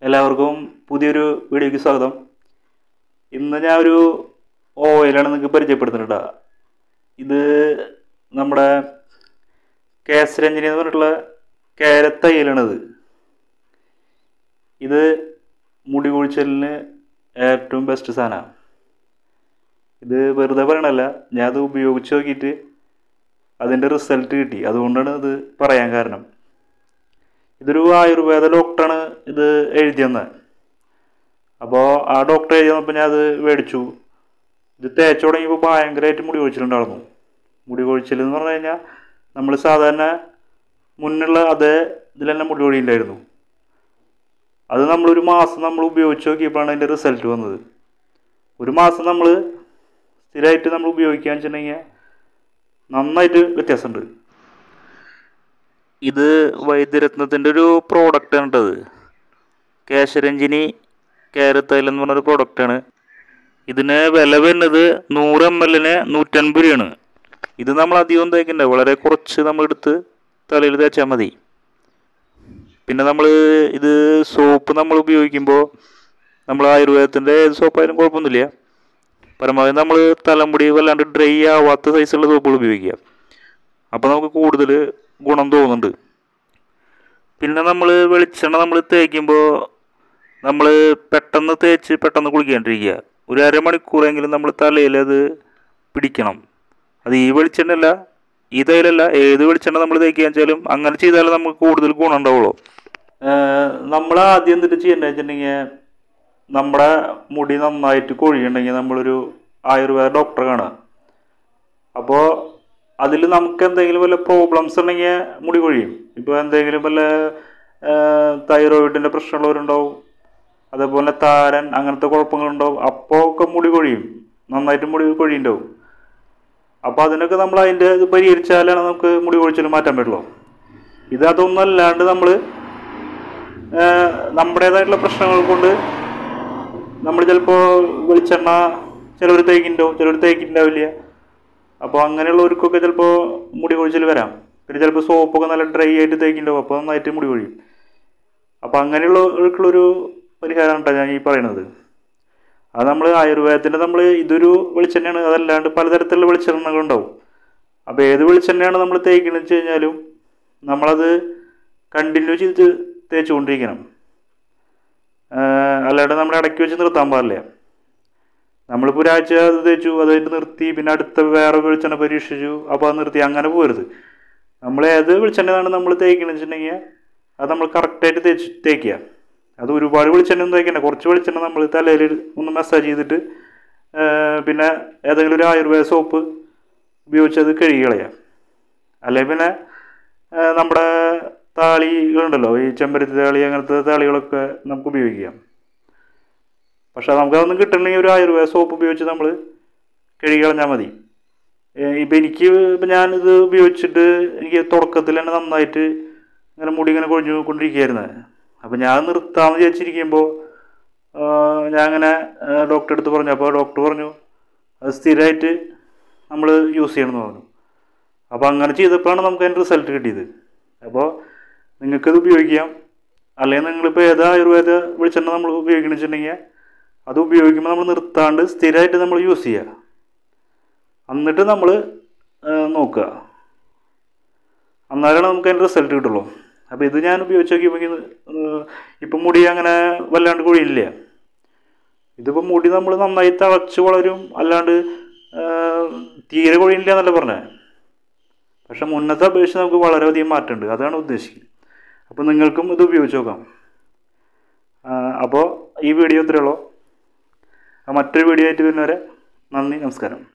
എല്ലാവർക്കും പുതിയൊരു വീഡിയോയ്ക്ക് സ്വാഗതം ഇന്ന് ഞാൻ ഒരു ഓയിലാണ് നിങ്ങൾക്ക് പരിചയപ്പെടുത്തുന്നുണ്ട് ഇത് നമ്മുടെ കേസരഞ്ജനി എന്ന് പറഞ്ഞിട്ടുള്ള കാരറ്റ് തൈലാണിത് ഇത് മുടി കൊഴിച്ചലിന് ഏറ്റവും ബെസ്റ്റ് സാധനമാണ് ഇത് വെറുതെ പറയണല്ല ഞാൻ അത് ഉപയോഗിച്ച് നോക്കിയിട്ട് അതിൻ്റെ റിസൾട്ട് കിട്ടി അതുകൊണ്ടാണ് ഇത് പറയാൻ കാരണം ഇതൊരു ആയുർവേദ ഡോക്ടറാണ് ഇത് എഴുതി തന്നത് അപ്പോൾ ആ ഡോക്ടർ എഴുതി തന്നപ്പോൾ ഞാൻ അത് മേടിച്ചു ഇത് തേച്ച് തുടങ്ങിയപ്പോൾ ഭയങ്കരമായിട്ട് മുടി കൊഴിച്ചിലുണ്ടായിരുന്നു മുടി കൊഴിച്ചിൽ എന്ന് പറഞ്ഞു കഴിഞ്ഞാൽ നമ്മൾ സാധാരണ മുന്നുള്ള അതേ ഇതിൽ തന്നെ മുടി കൊഴിയുണ്ടായിരുന്നു അത് നമ്മളൊരു മാസം നമ്മൾ ഉപയോഗിച്ച് നോക്കിയപ്പോഴാണ് അതിൻ്റെ റിസൾട്ട് വന്നത് ഒരു മാസം നമ്മൾ സ്ഥിരമായിട്ട് നമ്മൾ ഉപയോഗിക്കുകയെന്ന് വെച്ചിട്ടുണ്ടെങ്കിൽ നന്നായിട്ട് വ്യത്യാസമുണ്ട് ഇത് വൈദ്യരത്നത്തിൻ്റെ ഒരു പ്രോഡക്റ്റ് ആണ് കേട്ടത് കേശരഞ്ജിനി കേരത്തൈൽ എന്ന് പറഞ്ഞൊരു പ്രോഡക്റ്റാണ് ഇതിന് വില വരുന്നത് നൂറ് എം എല്ലിന് നൂറ്റൻപത് രൂപയാണ് ഇത് നമ്മൾ അധികം തേക്കണ്ട വളരെ കുറച്ച് നമ്മൾ എടുത്ത് തലയിൽ തേച്ചാൽ മതി പിന്നെ നമ്മൾ ഇത് സോപ്പ് നമ്മൾ ഉപയോഗിക്കുമ്പോൾ നമ്മൾ ആയുർവേദത്തിൻ്റെ ഏത് സോപ്പായാലും കുഴപ്പമൊന്നുമില്ല പരമാവധി നമ്മൾ തലമുടി വല്ലാണ്ട് ഡ്രൈ ആവാത്ത സൈസുള്ള സോപ്പുകൾ ഉപയോഗിക്കുക അപ്പോൾ നമുക്ക് കൂടുതൽ ഗുണം തോന്നുന്നുണ്ട് പിന്നെ നമ്മൾ വെളിച്ചെണ്ണ നമ്മൾ തേക്കുമ്പോൾ നമ്മൾ പെട്ടെന്ന് തേച്ച് പെട്ടെന്ന് കുളിക്കാണ്ടിരിക്കുക ഒരു അരമണിക്കൂറെങ്കിലും നമ്മൾ തലയിൽ അത് പിടിക്കണം അത് ഈ വെളിച്ചെണ്ണയല്ല ഈ തൈലല്ല ഏത് വെളിച്ചെണ്ണ നമ്മൾ തേക്കുക വെച്ചാലും അങ്ങനെ ചെയ്താലേ നമുക്ക് കൂടുതൽ ഗുണം ഉണ്ടാവുള്ളൂ നമ്മൾ ആദ്യം എന്തിട്ട് ചെയ്യേണ്ടത് വെച്ചിട്ടുണ്ടെങ്കിൽ നമ്മുടെ മുടി നന്നായിട്ട് കൊഴിയുണ്ടെങ്കിൽ നമ്മളൊരു ആയുർവേദ ഡോക്ടറെ കാണുക അപ്പോൾ അതിൽ നമുക്ക് എന്തെങ്കിലും വല്ല പ്രോബ്ലംസ് ഉണ്ടെങ്കിൽ മുടി കൊഴിയും ഇപ്പോൾ എന്തെങ്കിലും വല്ല തൈറോയിഡിൻ്റെ പ്രശ്നമുള്ളവരുണ്ടാവും അതേപോലെ താരൻ അങ്ങനത്തെ കുഴപ്പങ്ങളുണ്ടാവും അപ്പോൾ ഒക്കെ മുടി കൊഴിയും നന്നായിട്ട് മുടി കൊഴിയുണ്ടാവും അപ്പോൾ അതിനൊക്കെ നമ്മൾ അതിൻ്റെ ഇത് പരിഹരിച്ചാലാണ് നമുക്ക് മുടി കൊഴിച്ചിൽ മാറ്റാൻ പറ്റുള്ളൂ ഇത് അതൊന്നും അല്ലാണ്ട് നമ്മൾ നമ്മുടേതായിട്ടുള്ള പ്രശ്നങ്ങൾ കൊണ്ട് നമ്മൾ ചിലപ്പോൾ വെളിച്ചെണ്ണ ചിലവർ തേക്കുന്നുണ്ടാവും ചിലവർ തേക്കുന്നുണ്ടാവില്ല അപ്പോൾ അങ്ങനെയുള്ളവർക്കൊക്കെ ചിലപ്പോൾ മുടി കൊഴിച്ചിൽ വരാം പിന്നെ ചിലപ്പോൾ സോപ്പൊക്കെ നല്ല ഡ്രൈ ആയിട്ട് തേക്കുന്നുണ്ടാവും അപ്പോൾ നന്നായിട്ട് മുടി കൊഴിയും അപ്പോൾ അങ്ങനെയുള്ളവർക്കുള്ളൊരു പരിഹാരമാണ് കേട്ടോ ഞാൻ ഈ പറയുന്നത് അത് നമ്മൾ ആയുർവേദത്തിൻ്റെ നമ്മൾ ഇതൊരു വെളിച്ചെണ്ണയാണ് അതല്ലാണ്ട് പലതരത്തിലുള്ള വെളിച്ചെണ്ണകളുണ്ടാവും അപ്പോൾ ഏത് വെളിച്ചെണ്ണയാണ് നമ്മൾ തേക്കണമെന്ന് വെച്ച് കഴിഞ്ഞാലും നമ്മളത് കണ്ടിന്യൂ ചെയ്ത് തേച്ചുകൊണ്ടിരിക്കണം അല്ലാണ്ട് നമ്മൾ ഇടയ്ക്ക് വെച്ച് നിർത്താൻ പാടില്ല നമ്മളിപ്പോൾ ഒരാഴ്ച അത് തേച്ചു അതായിട്ട് നിർത്തി പിന്നെ അടുത്ത വേറെ വെളിച്ചെണ്ണ പരീക്ഷിച്ചു അപ്പോൾ അത് നിർത്തി അങ്ങനെ പോരുത് നമ്മൾ ഏത് വെളിച്ചെണ്ണയാണ് നമ്മൾ തേക്കണമെന്ന് വെച്ചിട്ടുണ്ടെങ്കിൽ അത് നമ്മൾ കറക്റ്റായിട്ട് തേച്ച് തേക്കുക അത് ഒരുപാട് വെളിച്ചെണ്ണ ഒന്നും തേക്കണ്ട കുറച്ച് വെളിച്ചെണ്ണ നമ്മൾ തലയിൽ ഒന്ന് മസാജ് ചെയ്തിട്ട് പിന്നെ ഏതെങ്കിലും ഒരു ആയുർവേദ സോപ്പ് ഉപയോഗിച്ച് അത് കഴുകി കളയാം അല്ലെങ്കിൽ പിന്നെ നമ്മുടെ താളികളുണ്ടല്ലോ ഈ ചെമ്പരത്തി താളി അങ്ങനത്തെ താളികളൊക്കെ നമുക്ക് ഉപയോഗിക്കാം പക്ഷെ നമുക്കതൊന്നും കിട്ടണമെങ്കിൽ ഒരു ആയുർവേദ സോപ്പ് ഉപയോഗിച്ച് നമ്മൾ കഴുകി കളഞ്ഞാൽ മതി ഇപ്പം എനിക്ക് ഇപ്പം ഞാനിത് ഉപയോഗിച്ചിട്ട് എനിക്ക് തുടക്കത്തിൽ തന്നെ നന്നായിട്ട് ഇങ്ങനെ മുടി ഇങ്ങനെ കൊഴിഞ്ഞു കൊണ്ടിരിക്കുകയായിരുന്നു അപ്പം ഞാൻ നിർത്താമെന്ന് വിചാരിച്ചിരിക്കുമ്പോൾ ഞാൻ അങ്ങനെ ഡോക്ടറെ അടുത്ത് പറഞ്ഞു അപ്പോൾ ഡോക്ടർ പറഞ്ഞു അത് സ്ഥിരമായിട്ട് നമ്മൾ യൂസ് ചെയ്യണമെന്ന് പറഞ്ഞു അപ്പോൾ അങ്ങനെ ചെയ്തപ്പോഴാണ് നമുക്ക് അതിൻ്റെ റിസൾട്ട് കിട്ടിയത് അപ്പോൾ നിങ്ങൾക്കത് ഉപയോഗിക്കാം അല്ലെങ്കിൽ നിങ്ങളിപ്പോൾ ഏത് ആയുർവേദ വെളിച്ചെണ്ണ നമ്മൾ ഉപയോഗിക്കണമെന്ന് വെച്ചിട്ടുണ്ടെങ്കിൽ അത് ഉപയോഗിക്കുമ്പോൾ നമ്മൾ നിർത്താണ്ട് സ്ഥിരമായിട്ട് നമ്മൾ യൂസ് ചെയ്യുക എന്നിട്ട് നമ്മൾ നോക്കുക എന്നാലാണ് നമുക്ക് അതിൻ്റെ റിസൾട്ട് കിട്ടുള്ളൂ അപ്പോൾ ഇത് ഞാൻ ഉപയോഗിച്ച് നോക്കിയപ്പോൾ ഇപ്പം മുടി അങ്ങനെ വല്ലാണ്ട് കൊഴിയില്ല ഇതിപ്പോൾ മുടി നമ്മൾ നന്നായി തിളച്ച് വളരും അല്ലാണ്ട് തീരെ കൊഴിയില്ല എന്നല്ല പറഞ്ഞത് പക്ഷെ മുന്നത്തെ അപേക്ഷിച്ച് നമുക്ക് വളരെയധികം മാറ്റമുണ്ട് അതാണ് ഉദ്ദേശിക്കുന്നത് അപ്പോൾ നിങ്ങൾക്കും ഇത് ഉപയോഗിച്ച് നോക്കാം അപ്പോൾ ഈ വീഡിയോ ഇത്രയേ ഉള്ളൂ മറ്റൊരു വീഡിയോ ആയിട്ട് വരുന്നവരെ നന്ദി നമസ്കാരം